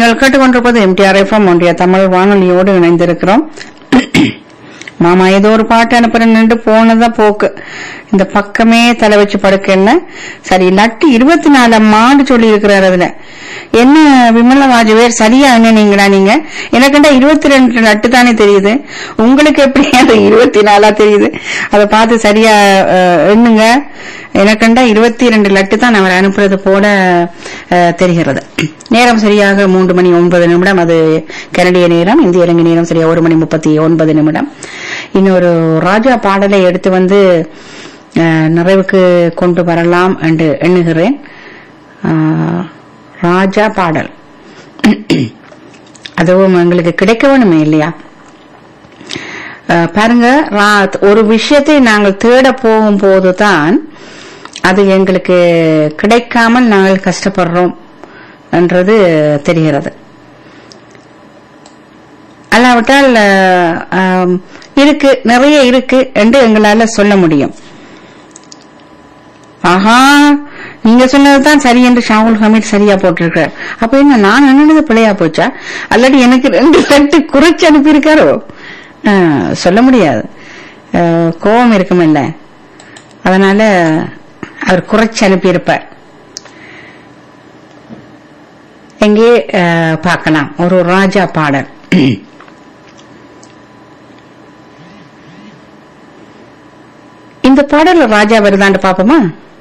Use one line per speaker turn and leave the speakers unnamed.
நீங்கள் கேட்டுக்கொண்டிருப்பது MTR FM ஒன்றிய தமிழ் வானொலியோடு இணைந்திருக்கிறோம் மாமா ஏதோ ஒரு பாட்டு அனுப்புறேன்னு போனதா போக்கு இந்த பக்கமே தலை வச்சு படுக்கல சரி லட்டு இருபத்தி நாலு அம்மான்னு சொல்லி இருக்கிறாரு அதுல என்ன விமல வாஜ்வேர் சரியா என்னீங்களா நீங்க எனக்குண்டா இருபத்தி ரெண்டு லட்டு தானே தெரியுது உங்களுக்கு எப்படி அது இருபத்தி நாலா தெரியுது அதை பார்த்து சரியா அஹ், எண்ணுங்க எனக்குண்டா இருபத்தி ரெண்டு லட்டு தான் அவர் அனுப்புறது போல அஹ், தெரிகிறது நேரம் சரியாக மூன்று மணி ஒன்பது நிமிடம் அது கனடிய நேரம் இந்திய இலங்கை நேரம் சரியா ஒரு மணி முப்பத்தி ஒன்பது நிமிடம் இன்னொரு ராஜா பாடலை எடுத்து வந்து அஹ், நிறைவுக்கு கொண்டு வரலாம் என்று எண்ணுகிறேன் அஹ், ராஜா பாடல் அதுவும் எங்களுக்கு கிடைக்க வேணுமே இல்லையா அஹ், பாருங்க ரா- ஒரு விஷயத்தை நாங்கள் தேட போகும்போது தான் அது எங்களுக்கு கிடைக்காமல் நாங்கள் கஷ்டப்படுறோம் என்றது தெரிகிறது அல்லாவிட்டால் அஹ், ஆம், இருக்கு நிறைய இருக்கு என்று எங்களால சொல்ல முடியும் ஆஹா நீங்க சொன்னதுதான் சரி என்று ஷாவுல் ஹமீத் சரியா போட்டிருக்கார் அப்ப என்ன நான் என்னது பிழையா போச்சா அல்லாட்டி எனக்கு ரெண்டு லட்டு குறைச்சு அனுப்பியிருக்காரோ ஆஹ், சொல்ல முடியாது ஆஹ், கோபம் இருக்குமில்ல அதனால அவர் குறைச்சு அனுப்பியிருப்பார் எங்கே ஆஹ், பார்க்கலாம் ஒரு ராஜா பாடல் இந்த பாடல்ல ராஜா வருதான்னு பாப்போமா